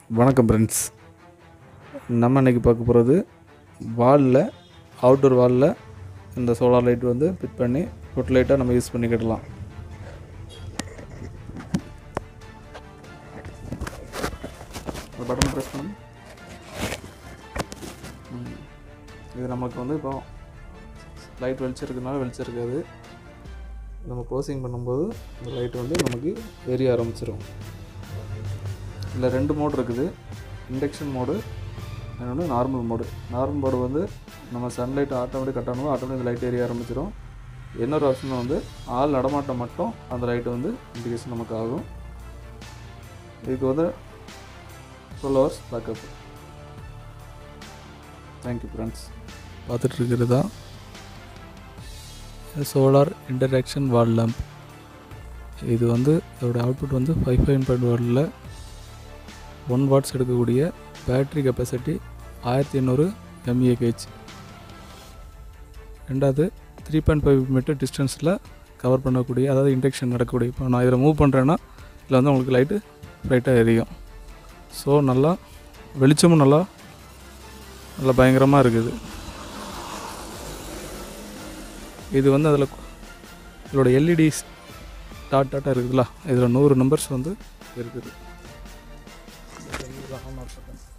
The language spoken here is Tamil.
வணக்கம் ஃப்ரெண்ட்ஸ் நம்ம இன்றைக்கி பார்க்க போகிறது வாலில் அவுட்டோர் வாலில் இந்த சோலார் லைட் வந்து ஃபிட் பண்ணி ஃபுட் லைட்டாக நம்ம யூஸ் பண்ணிக்கிடலாம் இந்த பட்டன் ப்ரெஸ் பண்ணி ம். இது நமக்கு வந்து இப்போ லைட் வெளிச்சம் இருக்கிறதுனால வெளிச்சம் இருக்காது நம்ம க்ளோசிங் பண்ணும்போது இந்த லைட் வந்து நமக்கு எரிய ஆரம்பிச்சிடும் இதில் ரெண்டு மோடு இருக்குது இண்டக்ஷன் மோடு இன்னொன்று நார்மல் மோடு நார்மல் மோடு வந்து நம்ம சன்லைட் ஆட்டோமேட்டிக் கட் ஆனதும் ஆட்டோமேட்டிக் லைட் எரிய ஆரம்பிச்சிடும் இன்னொரு ஆப்ஷன் வந்து ஆள் நடமாட்டம் மட்டும் அந்த லைட்டு வந்து இண்டிகேஷன் நமக்கு ஆகும் இதுக்கு வந்து twelve hours backup thank you friends பார்த்துட்டு இருக்கிறது தான் சோலார் இன்டராக்ஷன் வால் லேம்ப் இது வந்து இதோட அவுட்புட் வந்து ஃபைவ் ஃபைவ் பாயிண்ட் வாட்டில் ஒன் வாட்ஸ் எடுக்கக்கூடிய பேட்ரி கெப்பாசிட்டி ஆயிரத்தி எண்ணூறு எம்ஏஹெச் ரெண்டாவது த்ரீ பாயிண்ட் ஃபைவ் மீட்டர் டிஸ்டன்ஸில் கவர் பண்ணக்கூடிய அதாவது இண்டக்ஷன் நடக்கக்கூடிய இப்போ நான் இதில் மூவ் பண்ணுறேன்னா இதில் வந்து உங்களுக்கு லைட்டு ப்ரைட்டாக எரியும் ஸோ நல்லா வெளிச்சமும் நல்லா நல்லா பயங்கரமாக இருக்குது இது வந்து அதில் இதோட எல்இடி டாட் டாட்டாக இருக்குதுல்ல இதில் நூறு நம்பர்ஸ் வந்து இருக்குது ஆன் ஆஃப்